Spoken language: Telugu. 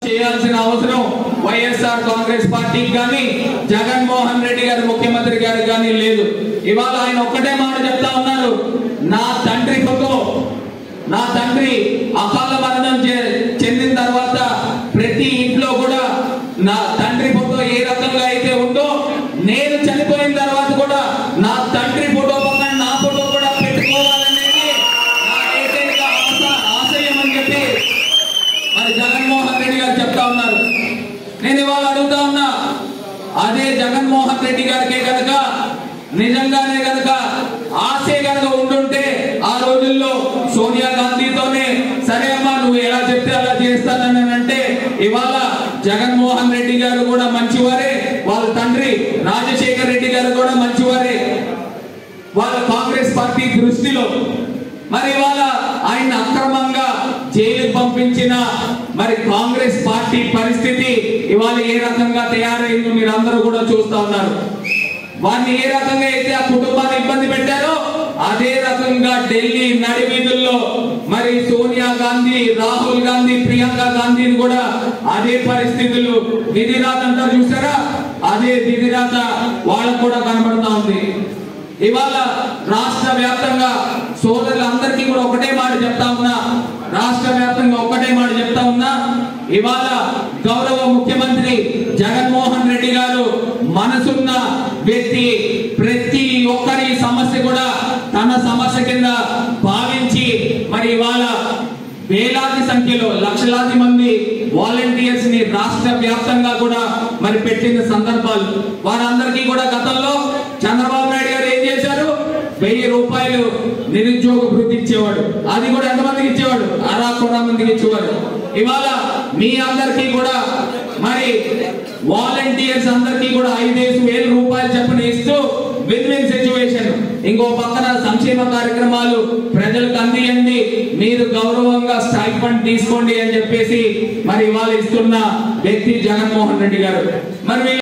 చేయాల్సిన అవసరం వైఎస్ఆర్ కాంగ్రెస్ పార్టీకి కానీ జగన్మోహన్ రెడ్డి గారు ముఖ్యమంత్రి గారు కానీ లేదు ఇవాళ ఆయన ఒక్కటే మాట చెప్తా ఉన్నారు నా తండ్రి ఫోటో నా తండ్రి అకాల మరణం చే- చెందిన తర్వాత ప్రతి ఇంట్లో కూడా నా తండ్రి ఫోటో ఏ రకంగా అయితే ఉందో నేను చనిపోయిన తర్వాత కూడా నా తండ్రి ఫోటో పక్కన నా ఫోటో కూడా పెట్టుకోవాలనేది నా ఏకైక ఆశ- ఆశయం అని చెప్పి మరి జగన్మోహన్ రెడ్డి గారు చెప్తా ఉన్నారు నేను ఇవాళ అడుగుతా ఉన్నా అదే జగన్మోహన్ రెడ్డి గారికి కనుక నిజంగానే కనుక ఆశే కనుక ఉండుంటే ఆ రోజుల్లో సోనియా గాంధీతోనే సరే అమ్మా నువ్వు ఎలా చెప్తే అలా చేస్తానని అంటే ఇవాళ జగన్మోహన్ రెడ్డి గారు కూడా మంచివారే వాళ్ళ తండ్రి రాజశేఖర్ రెడ్డి గారు కూడా మంచివారే వాళ్ళ కాంగ్రెస్ పార్టీ దృష్టిలో మరి ఇవాళ ఆయన అక్రమంగా జైలుకు పంపించిన మరి కాంగ్రెస్ పార్టీ పరిస్థితి ఇవాళ ఏ రకంగా తయారైందో మీరు అందరూ కూడా చూస్తా ఉన్నారు వారిని ఏ రకంగా అయితే ఆ కుటుంబాన్ని ఇబ్బంది పెట్టారో అదే రకంగా ఢిల్లీ నడి వీధుల్లో మరి సోనియా గాంధీ రాహుల్ గాంధీ ప్రియాంక గాంధీని కూడా అదే పరిస్థితులు విధిరాత అంటారు చూసారా అదే విధిరాత వాళ్ళకు కూడా కనబడతా ఉంది ఇవాళ రాష్ట్ర వ్యాప్తంగా సోదరులందరికీ కూడా ఒకటే మాట చెప్తా ఉన్నా రాష్ట్ర వ్యాప్తంగా ఒకటే మాట చెప్తా ఉన్నా ఇవాళ గౌరవ ముఖ్యమంత్రి జగన్మోహన్ రెడ్డి గారు మనసున్న వ్యక్తి ప్రతి ఒక్కరి సమస్య కూడా తన సమస్య కింద భావించి మరి ఇవాళ వేలాది సంఖ్యలో లక్షలాది మంది వాలంటీర్స్ ని రాష్ట్ర వ్యాప్తంగా కూడా మరి పెట్టిన సందర్భాలు వారందరికీ కూడా గతంలో చంద్రబాబు నాయుడు గారు ఏం చేశారు వెయ్యి రూపాయలు నిరుద్యోగ వృత్తి ఇచ్చేవాడు అది కూడా ఎంతమందికి ఇచ్చేవాడు అరా కూడా మందికి ఇచ్చేవాడు ఇవాళ మీ అందరికీ కూడా మరి వాలంటీర్స్ అందరికీ కూడా ఐదేసి వేల రూపాయలు చెప్పని ఇస్తూ విన్ విన్ సిచ్యువేషన్ ఇంకో పక్కన సంక్షేమ కార్యక్రమాలు ప్రజలకు అందియండి మీరు గౌరవంగా స్టైఫండ్ తీసుకోండి అని చెప్పేసి మరి ఇవాళ ఇస్తున్న వ్యక్తి జగన్మోహన్ రెడ్డి గారు మరి